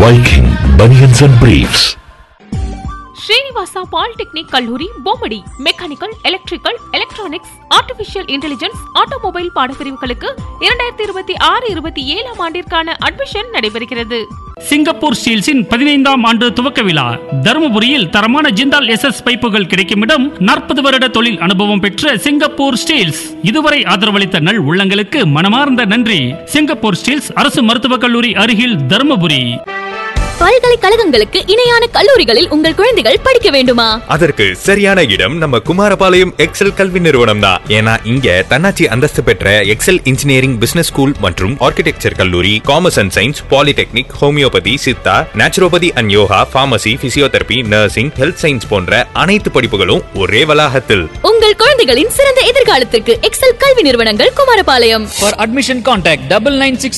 Viking Bunions and Briefs. Srinivasa polytechnic கல்லூரி Bommidi mechanical electrical electronics artificial intelligence automobile பாடப்பிரிவுகளுக்கு இரண்டாயிரத்தி இருபத்தி ஆறு இருபத்தி ஏழாம் ஆண்டிற்கான அட்மிஷன் நடைபெறுகிறது சிங்கப்பூர் ஸ்டீல்ஸின் பதினைந்தாம் ஆண்டு துவக்க விழா தருமபுரியில் தரமான ஜிந்தால் எஸ் எஸ் பைப்புகள் கிடைக்கும் இடம் நாற்பது வருட தொழில் அனுபவம் பெற்ற சிங்கப்பூர் ஸ்டீல்ஸ் இதுவரை ஆதரவளித்த நல் உள்ளங்களுக்கு மனமார்ந்த நன்றி சிங்கப்பூர் ஸ்டீல்ஸ் அரசு மருத்துவக் கல்லூரி அருகில் தருமபுரி பல்கலைக்கழகங்களுக்கு இணையான கல்லூரிகளில் உங்கள் குழந்தைகள் படிக்க வேண்டுமா அதற்கு சரியான இடம் நம்ம குமாரபாளையம் எக்ஸல் கல்வி நிறுவனம் தான் ஏன்னா இங்க தன்னாட்சி அந்தஸ்து பெற்ற எக்ஸல் இன்ஜினியரிங் பிசினஸ் ஸ்கூல் மற்றும் ஆர்கிடெக்சர் கல்லூரி commerce and science polytechnic homeopathy Siddha naturopathy and yoga pharmacy physiotherapy nursing health science போன்ற அனைத்து படிப்புகளும் ஒரே வளாகத்தில் உங்கள் குழந்தைகளின் சிறந்த எதிர்காலத்திற்கு எக்ஸல் கல்வி நிறுவனங்கள் Kumarapalayam For admission, contact double nine six